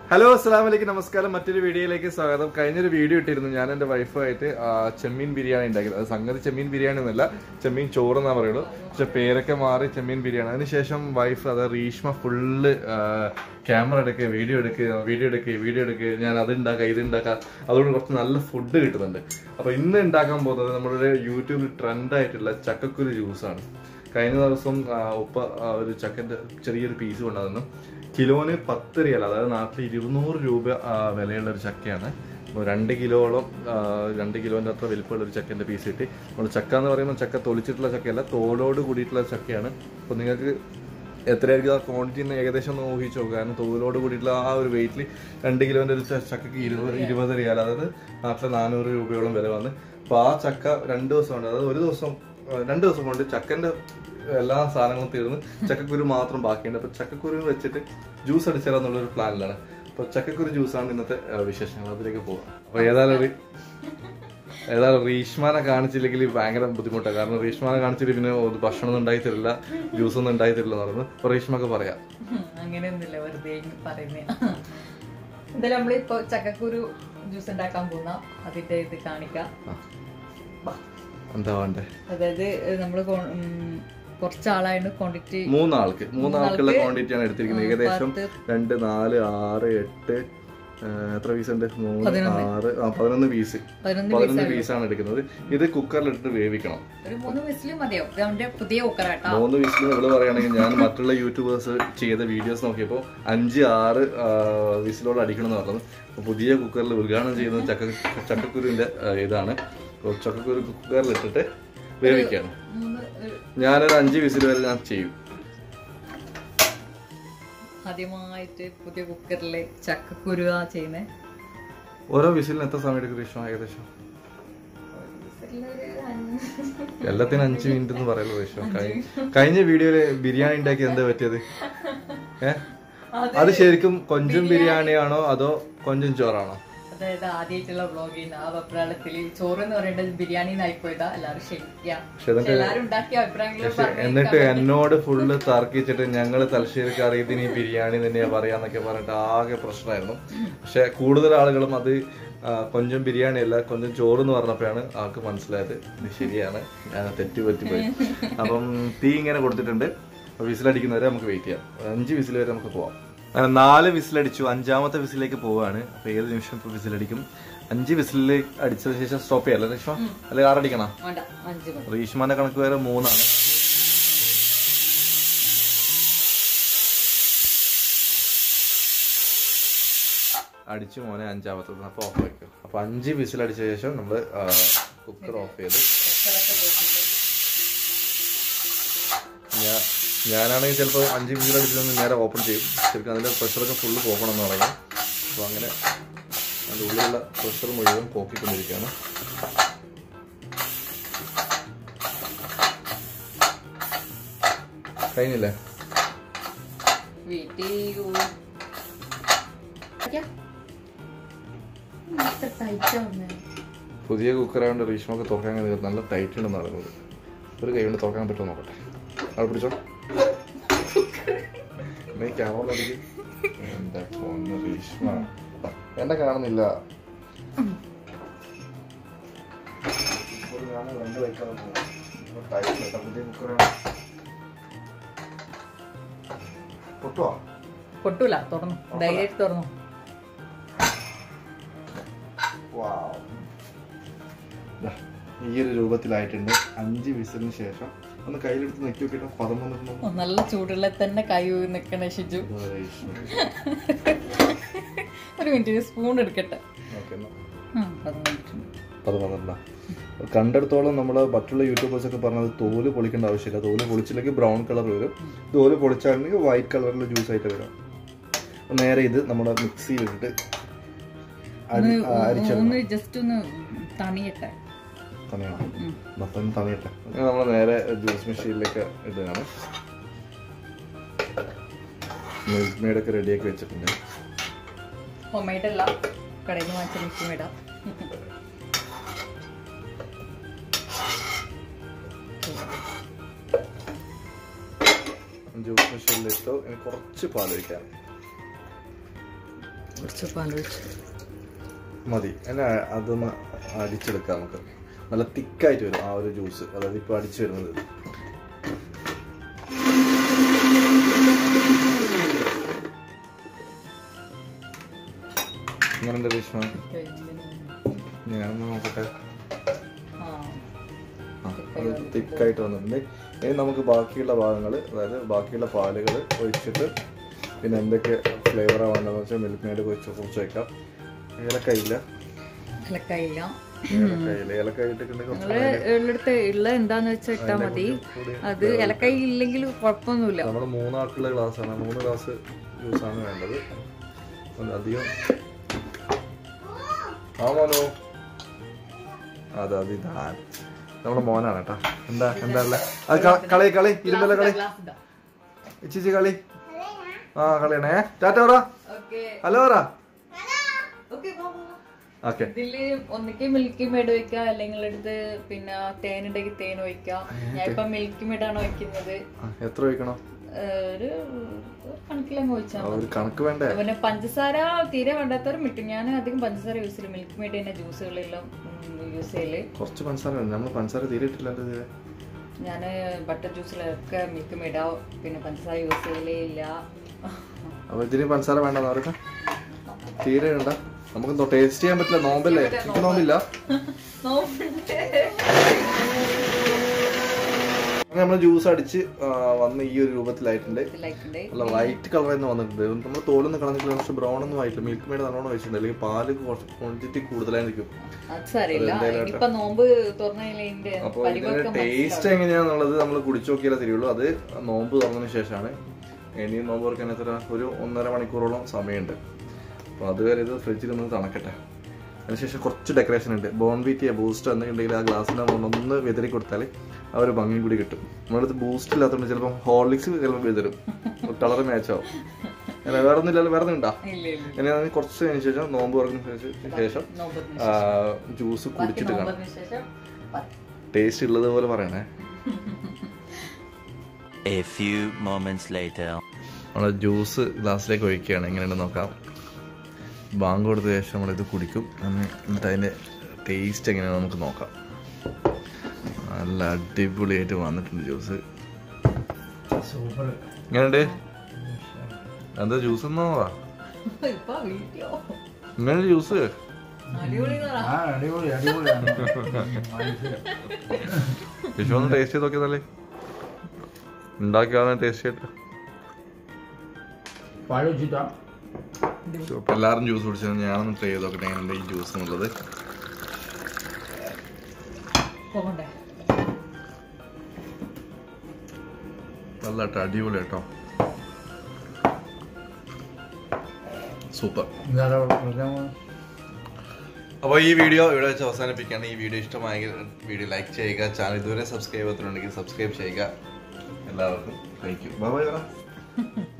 Hello അസ്സാം വലൈക്കും നമസ്കാരം മറ്റൊരു വീഡിയോയിലേക്ക് സ്വാഗതം കഴിഞ്ഞൊരു വീഡിയോ ഇട്ടിരുന്നു ഞാൻ എന്റെ വൈഫായിട്ട് ചെമ്മീൻ ബിരിയാണി ഉണ്ടാക്കിയത് അത് സംഗതി ചെമ്മീൻ ബിരിയാണി ഒന്നല്ല ചെമ്മീൻ ചോറ് എന്നാ പറയുള്ളൂ പക്ഷെ പേരൊക്കെ മാറി ചെമ്മീൻ ബിരിയാണി അതിനുശേഷം വൈഫ് അത് റീഷ്മ ഫുള്ള് ക്യാമറ എടുക്കുക വീഡിയോ എടുക്കുക വീഡിയോ എടുക്കുക വീഡിയോ എടുക്കുക ഞാൻ അത് ഉണ്ടാക്കുക ഇത് ഉണ്ടാക്കുക അതുകൊണ്ട് കുറച്ച് നല്ല ഫുഡ് കിട്ടുന്നുണ്ട് അപ്പൊ ഇന്ന് ഉണ്ടാക്കാൻ പോകുന്നത് നമ്മുടെ യൂട്യൂബിൽ ട്രെൻഡ് ആയിട്ടുള്ള ചക്കക്കുരു ജ്യൂസാണ് കഴിഞ്ഞ ദിവസം ആ, ഉപ്പ ആ, ഒരു ചക്കന്റെ ചെറിയൊരു പീസ് കൊണ്ടുവന്നു കിലോന് പത്ത് റിയൽ അതായത് നാട്ടിൽ ഇരുന്നൂറ് രൂപ ആ, വിലയുള്ള ഒരു ചക്കയാണ് അപ്പോൾ രണ്ട് കിലോളം ആ, രണ്ട് കിലോന്റെ അത്ര വലിപ്പമുള്ള ഒരു ചക്കന്റെ പീസ് കിട്ടി നമ്മൾ ചക്ക എന്ന് പറയുമ്പോൾ ചക്ക തൊളിച്ചിട്ടുള്ള ചക്കയല്ല തോലോട് കൂടിയിട്ടുള്ള ചക്കയാണ് അപ്പോൾ നിങ്ങൾക്ക് എത്രയായിരിക്കും ആ ക്വാണ്ടിറ്റി എന്ന് ഏകദേശം ഒന്ന് ഊഹിച്ചു നോക്കുക കാരണം തോലോട് കൂടിയിട്ടുള്ള ആ ഒരു വെയിറ്റിൽ രണ്ട് കിലോന്റെ ഒരു ച- ചക്കക്ക് ഇരുപത് ഇരുപത് റിയാൽ അതായത് നാട്ടിൽ നാനൂറ് രൂപയോളം വില വന്ന് അപ്പോൾ ആ ചക്ക രണ്ട് ദിവസം കൊണ്ട് അതായത് ഒരു ദിവസം ആ, രണ്ട് ദിവസം കൊണ്ട് ചക്കന്റെ എല്ലാ സാധനങ്ങളും തീർന്ന് ചക്കക്കുരു മാത്രം ബാക്കിയുണ്ട് അപ്പൊ ചക്കക്കുരു വെച്ചിട്ട് ജ്യൂസ് അടിച്ചാലെന്നുള്ള ഒരു പ്ലാനിലാണ് അപ്പൊ ചക്കക്കുരു ജ്യൂസാണ് ഇന്നത്തെ ആ, വിശേഷങ്ങൾ അതിലേക്ക് പോകാം അപ്പൊ ഏതായാലും ഒരു ഏതായാലും റീഷ്മാനെ കാണിച്ചില്ലെങ്കിൽ ഭയങ്കര ബുദ്ധിമുട്ടാണ് കാരണം റീഷ്മാനെ കാണിച്ചിട്ട് പിന്നെ ഒരു ഭക്ഷണം ഒന്നും ഉണ്ടായി തരില്ല ജ്യൂസ് ഒന്നും ഉണ്ടായി തരില്ല എന്ന് പറഞ്ഞു അപ്പൊ റീഷ്മക്ക് പറയാം ഉം, അങ്ങനെയൊന്നുമില്ല വെറുതെ പറയുന്നേ എന്തായാലും നമ്മളിപ്പോ ചക്കക്കുരു ജ്യൂസ് ഉണ്ടാക്കാൻ പോകുന്ന അതിന്റെ ഇത് കാണിക്കാം ബാ. എന്താ വേണ്ടേ അതായത് നമ്മള് കൊ- ഉം, കുറച്ചാളായിട്ട് ക്വാണ്ടിറ്റി മൂന്നാൾക്ക് മൂന്നാൾക്കുള്ള ക്വാണ്ടിറ്റി ആണ് എടുത്തിരിക്കുന്നത് ഏകദേശം രണ്ട് നാല് ആറ് എട്ട് ആ, എത്ര പീസ് ഉണ്ട് മൂന്ന് ആറ് ആ പതിനൊന്ന് പീസ് പതിനൊന്ന് പതിനൊന്ന് പീസാണ് എടുക്കുന്നത് ഇത് കുക്കറിലിട്ട് വേവിക്കണം ഒരു മൂന്ന് വിസിലും മതിയാവും ഇത് അവന്റെ പുതിയ കുക്കറാട്ടോ മൂന്ന് വിസിൽ ഇവിടെ പറയുകയാണെങ്കിൽ ഞാൻ മറ്റുള്ള യൂട്യൂബേഴ്സ് ചെയ്ത വീഡിയോസ് നോക്കിയപ്പോൾ അഞ്ച് ആറ് വിസിലോട് അടിക്കണം എന്ന് പറഞ്ഞത് അപ്പോൾ പുതിയ കുക്കറിൽ ഉദ്ഘാടനം ചെയ്യുന്നത് ചക്ക ചക്കക്കുരുവിന്റെ ആ, ഇതാണ് അപ്പോൾ ചക്കക്കുരു കുക്കറിലിട്ടിട്ട് വേവിക്കുകയാണ് മൂന്ന് ഒരു ഞാനൊരു അഞ്ച് വിസിൽ വരെ ഞാൻ ചെയ്യും ആദ്യമായിട്ട് പുതിയ കുക്കറില് ചക്കക്കുരു ആ ചെയ്യുന്നേ ഓരോ വിസിലിന് എത്ര സമയം എടുക്കും ഇഷ്ടം ഏകദേശം എല്ലാത്തിനും അഞ്ച് മിനിറ്റ് എന്ന് പറയുള്ളൂ ഇഷ്ടം കഴിഞ്ഞ വീഡിയോയില് ബിരിയാണി ഉണ്ടാക്കി എന്താ പറ്റിയത് ഏ അത് ശരിക്കും കൊഞ്ചം ബിരിയാണിയാണോ അതോ കൊഞ്ചം ചോറാണോ അതായത് ആദ്യമായിട്ടുള്ള വ്ളോഗിന് ആ അഭിപ്രായത്തില് ചോറ് എന്ന് പറയുന്നത് ബിരിയാണി ആയിപ്പോയതാ എല്ലാവരും ക്ഷമിക്കാം പക്ഷെ എന്നിട്ട് എല്ലാരും ഉണ്ടാക്കിയ അഭിപ്രായങ്ങൾ പറഞ്ഞു എന്നിട്ട് എന്നോട് ഫുള്ള് തർക്കിച്ചിട്ട് ഞങ്ങള് തലശ്ശേരിക്കാർ ഇതിന് ഈ ബിരിയാണി തന്നെയാ പറയാന്നൊക്കെ പറഞ്ഞിട്ട് ആകെ പ്രശ്നമായിരുന്നു പക്ഷെ കൂടുതൽ ആളുകളും അത് ആ, കൊഞ്ചം ബിരിയാണി അല്ല കൊഞ്ചം ചോറ് എന്ന് പറഞ്ഞപ്പോഴാണ് ആൾക്ക് മനസ്സിലായത് ഇത് ശരിയാണ് ഞാൻ തെറ്റ് പറ്റിപ്പോയി അപ്പം തീ ഇങ്ങനെ കൊടുത്തിട്ടുണ്ട് വിസിലടിക്കുന്നവരെ നമുക്ക് വെയിറ്റ് ചെയ്യാം അഞ്ച് വിസിൽ വരെ നമുക്ക് പോവാം അങ്ങനെ നാല് വിസിലടിച്ചു അഞ്ചാമത്തെ വിസിലേക്ക് പോവാണ് അപ്പൊ ഏത് നിമിഷം ഇപ്പൊ വിസിലടിക്കും അഞ്ച് വിസിലിൽ അടിച്ചതിന് ശേഷം സ്റ്റോപ്പ് ചെയ്യാം അല്ലേ രേഷ്മ അല്ലെങ്കിൽ ആറടിക്കണം വേണ്ട അഞ്ച് മതി റീഷ്മാന്റെ കണക്ക് വേറെ മൂന്നാണ് അടിച്ചു മോനെ അഞ്ചാമത്തെ അപ്പൊ ഓഫ് വയ്ക്കും അപ്പൊ അഞ്ച് വിസിൽ അടിച്ച ശേഷം നമ്മൾ കുക്കർ ഓഫ് ചെയ്ത് ഞാൻ ഞാനാണെങ്കിൽ ചിലപ്പോൾ അഞ്ച് വിസിൽ അടിച്ചൊന്ന് നേരെ ഓപ്പൺ ചെയ്യും ശരിക്കും അതിന്റെ പ്രഷറൊക്കെ ഫുള്ള് പോകണം എന്ന് പറയും അപ്പോൾ അങ്ങനെ അതിൻ്റെ ഉള്ളിലുള്ള പ്രഷർ മുഴുവൻ പോക്കിക്കൊണ്ടിരിക്കുകയാണ് കഴിഞ്ഞില്ലേ വീട്ടിൽ പുതിയ കുക്കറായതുകൊണ്ട് റീഷ്മൊക്കെ തുറക്കാൻ കഴിയുന്നത് നല്ല ടൈറ്റ് ഉണ്ടെന്ന് പറയുന്നത് ഒരു കൈ കൊണ്ട് തുറക്കാൻ പറ്റുമോ നോക്കട്ടെ അവിടെ പിടിച്ചോ നീ ക്യാമറ അടിക്ക് എന്റെ പൊന്ന് റീഷ്മ എന്നെ കാണുന്നില്ല ഇപ്പോൾ ഞാൻ രണ്ട് വെക്കാൻ പോകും. ഇപ്പോൾ tight കേട്ടോ, പുതിയ കുക്കറാണ് പൊട്ടുവാ പൊട്ടൂല തുറന്നു ധൈര്യമായിട്ട് തുറന്നു Wow. ദാ, ഈ ഒരു രൂപത്തിലായിട്ടുണ്ട് അഞ്ച് വിസിലിന് ശേഷം ഒന്ന് കയ്യിലെടുത്ത് നെക്കി നോക്കിയിട്ട് പദം വന്നിട്ടുണ്ടോ ഓ, നല്ല ചൂടുള്ള തന്നെ കൈ നിക്കണ ഷിജു ഒരു മിനിറ്റ് സ്പൂൺ എടുക്കട്ടെ ഓക്കെ എന്നാ ഉം, അത് വന്നിട്ടുണ്ട്. പദം വന്നിട്ടുണ്ടോ കണ്ടെടുത്തോളം നമ്മൾ മറ്റുള്ള യൂട്യൂബേഴ്സ് ഒക്കെ പറഞ്ഞത് തോല് പൊളിക്കേണ്ട ആവശ്യമില്ല തോല് പൊളിച്ചില്ലെങ്കിൽ ബ്രൗൺ കളർ വരും തോല് പൊളിച്ചാണെങ്കിൽ വൈറ്റ് കളറിൽ ജ്യൂസ് ആയിട്ട് വരും നേരെ ഇത് നമ്മുടെ മിക്സിയിലിട്ട് അരി ആ, അരിച്ചെടുക്കണം ഒന്ന് ജസ്റ്റ് ഒന്ന് തണിയട്ടെ തണിയണം ഉം. മൊത്തം തണിയട്ടെ നമ്മൾ നേരെ ജ്യൂസ് മെഷീനിലേക്ക് ഇടുകയാണ് മിൽക്ക് മെയ്ഡൊക്കെ റെഡിയാക്കി വെച്ചിട്ടുണ്ട് ഹോം മെയ്ഡ് അല്ല കടയിൽ നിന്ന് വാങ്ങിച്ച മിക്സി മേടാം ജ്യൂസ് മെഷീനിലിട്ടു ഇനി കുറച്ച് പാൽ ഒഴിക്കാം കുറച്ച് പാലൊഴിച്ചു മതി അല്ല അതൊന്ന് അടിച്ചെടുക്കാം നമുക്ക് നല്ല തിക്കായിട്ട് വരും ആ ഒരു ജ്യൂസ് അതായത് ഇപ്പോൾ അടിച്ചു വരുന്നത് എങ്ങനെയുണ്ട് ഭീഷ്മ ഞാനൊന്ന് നോക്കട്ടെ ആ ആ, അത് തിക്കായിട്ട് വന്നിട്ടുണ്ട് ഇനി നമുക്ക് ബാക്കിയുള്ള ഭാഗങ്ങൾ അതായത് ബാക്കിയുള്ള പാലുകൾ ഒഴിച്ചിട്ട് പിന്നെ എന്തൊക്കെ ഫ്ലേവറാണ് വേണ്ടതെന്ന് വെച്ചാൽ മിൽക്ക് മെയ്ഡ് കുറച്ച് കുറച്ച് വയ്ക്കാം ഏലക്കയില്ല ഇലക്കായില്ല ഏലക്കയില്ല ഏലക്കായി ഇട്ടിട്ടുണ്ടെങ്കിൽ കുറച്ച് നിങ്ങള് ഉള്ളിടത്ത് ഉള്ള എന്താന്ന് വെച്ചാൽ ഇട്ടാ മതി കൂടി അത് ഇലക്കായി ഇല്ലെങ്കിൽ കുഴപ്പമൊന്നുമില്ല നമ്മൾ മൂന്നാൾക്കുള്ള ഗ്ലാസ്സാണ് മൂന്ന് ഗ്ലാസ് ജ്യൂസാണ് വേണ്ടത് അത് അധികം ആ മോനോ അതെ അത് ഇതാ നമ്മുടെ മോനാണ് കേട്ടാ എന്താ എന്താ ഉള്ളെ? അത് ക- കളി കളി ഇരുമ്പല്ല കളി ഇച്ചിച്ചി കളി ആ കളിയാണേ ടാറ്റ പറ ഓക്കെ ഹലോ പറ ഓക്കെ ഓക്കെ ഇതില് ഒന്നിക്ക് മിൽക്കി മേഡ് ഒഴിക്കാം അല്ലെങ്കിൽ എടുത്ത് പിന്നെ തേൻ ഉണ്ടെങ്കിൽ തേൻ ഒഴിക്കാം ഞാൻ ഇപ്പൊ മിൽക്കി മേഡാണ് ഒഴിക്കുന്നത് എത്ര ഒഴിക്കണം ഏഹ് ഒരു ഒരു കണക്കിലങ്ങ് ഒഴിച്ചാൽ ആ, ഒരു കണക്ക് വേണ്ടേ പിന്നെ പഞ്ചസാര തീരെ വേണ്ടാത്തവർ മിട്ടും ഞാൻ അധികം പഞ്ചസാര യൂസ് ചെയ്യില്ല മിൽക്ക് മേഡ് തന്നെ ജ്യൂസുകളെല്ലാം യൂസ് ചെയ്യല് കുറച്ച് പഞ്ചസാര വേണം നമ്മൾ പഞ്ചസാര തീരെ ഇട്ടില്ല എൻ്റെ ഇതില് ഞാൻ ബട്ടർ ജ്യൂസിലൊക്കെ മിൽക്ക് മേഡാ പിന്നെ പഞ്ചസാര യൂസ് ചെയ്യലേ ഇല്ല അപ്പൊ ഇതിന് പഞ്ചസാര വേണ്ടെന്ന് അവർക്ക് തീരെ ഉണ്ട നമുക്ക് ടേസ്റ്റ് ചെയ്യാൻ പറ്റില്ല നോമ്പല്ലേ എനിക്ക് നോമ്പില്ല അങ്ങനെ നമ്മൾ ജ്യൂസ് അടിച്ച് ആ, വന്ന് ഈ ഒരു രൂപത്തിലായിട്ടുണ്ട് ഇതിലായിട്ടുണ്ട് നല്ല വൈറ്റ് കളറിൽ നിന്ന് വന്നിട്ടുണ്ട് നമ്മൾ തോലൊന്നും കളഞ്ഞിട്ടില്ല പക്ഷെ ബ്രൗൺ ഒന്നും ആയിട്ടില്ല മിൽക്ക് മെയ്ഡ് നല്ലോണം വെച്ചിട്ടുണ്ട് അല്ലെങ്കിൽ പാല് കുറച്ച് ക്വാണ്ടിറ്റി കൂടുതലായിരിക്കും അത് സാരില്ല ഇനിയിപ്പൊ നോമ്പ് തുറന്നതിന്റെ അപ്പോൾ ഇതിന്റെ ടേസ്റ്റ് എങ്ങനെയാന്നുള്ളത് നമ്മൾ കുടിച്ചു നോക്കിയാലേ തിരിയുള്ളൂ അത് നോമ്പ് തുറന്നതിന് ശേഷമാണ് ഇനിയും നോമ്പ് തുറക്കാൻ എത്ര ഒരു ഒന്നര മണിക്കൂറോളം സമയമുണ്ട് അപ്പോൾ അതുവരെ ഇത് ഫ്രിഡ്ജിൽ ഒന്ന് തണക്കട്ടെ അതിനുശേഷം കുറച്ച് ഡെക്കറേഷൻ ഉണ്ട് ബോൺബീറ്റിയ ബൂസ്റ്റ് എന്തെങ്കിലും ആ ഗ്ലാസ്സിൻ്റെ ഒന്ന് വിതറി കൊടുത്താൽ ആ ഒരു ഭംഗി കൂടി കിട്ടും നമ്മളടുത്ത് ബൂസ്റ്റ് ഇല്ലാത്തതുകൊണ്ട് ചിലപ്പം ഹോർലിക്സ് ചിലപ്പോൾ വിതരും കളർ മാച്ച് ആവും അല്ല വേറെ ഒന്നും ഇല്ലല്ലോ വേറെ ഒന്നും ഉണ്ടാ ഇല്ല ഇല്ല ഇനി അതിന് കുറച്ച് കഴിഞ്ഞ ശേഷം നോമ്പ് തുറക്കുന്നതിന് ശേഷം നോമ്പ് ജ്യൂസ് കുടിച്ചിട്ട് കാണാം നോമ്പതിന് ശേഷം പ- ടേസ്റ്റ് ഉള്ളത് പോലെ പറയണേ A few moments later. നമ്മൾ ജ്യൂസ് ഗ്ലാസ്സിലേക്ക് ഒഴിക്കുകയാണ് എങ്ങനെയുണ്ടെന്ന് നോക്കാം ബാങ്ക് കൊടുത്ത ശേഷം നമ്മളിത് കുടിക്കും അന്ന് എന്നിട്ട് അതിൻ്റെ ടേസ്റ്റ് എങ്ങനെയാണെന്ന് നമുക്ക് നോക്കാം നല്ല അടിപൊളിയായിട്ട് വന്നിട്ടുണ്ട് ജ്യൂസ് എങ്ങനെയുണ്ട് എന്താ ജ്യൂസ് എന്നോ ഇപ്പൊ വീട്ടിയോ ഇങ്ങനെ ജ്യൂസ് അടിപൊളി എന്ന് പറ. ആ അടിപൊളി അടിപൊളിയാണ് വിഷു ഒന്ന് ടേസ്റ്റ് ചെയ്ത് നോക്കിയതല്ലേ ഉണ്ടാക്കിയാണ് ടേസ്റ്റ് ചെയ്തിട്ട് പഴം വെച്ചിട്ടാ അപ്പോൾ എല്ലാവരും ജ്യൂസ് കുടിച്ചത് ഞാനൊന്ന് ട്രൈ ചെയ്ത് നോക്കട്ടെ എങ്ങനെയുണ്ട് ഈ ജ്യൂസ് എന്നുള്ളത് പോകണ്ടേ നല്ല അടിപൊളി കേട്ടോ സൂപ്പർ ഇതാരാ പറഞ്ഞ അപ്പോൾ ഈ വീഡിയോ ഇവിടെ വെച്ച് അവസാനിപ്പിക്കുകയാണ് ഈ വീഡിയോ ഇഷ്ടമായെങ്കിൽ വീഡിയോ ലൈക്ക് ചെയ്യുക ചാനൽ ഇതുവരെ സബ്സ്ക്രൈബ് ചെയ്തിട്ടുണ്ടെങ്കിൽ സബ്സ്ക്രൈബ് ചെയ്യുക എല്ലാവർക്കും താങ്ക് യു ബൈ ബൈ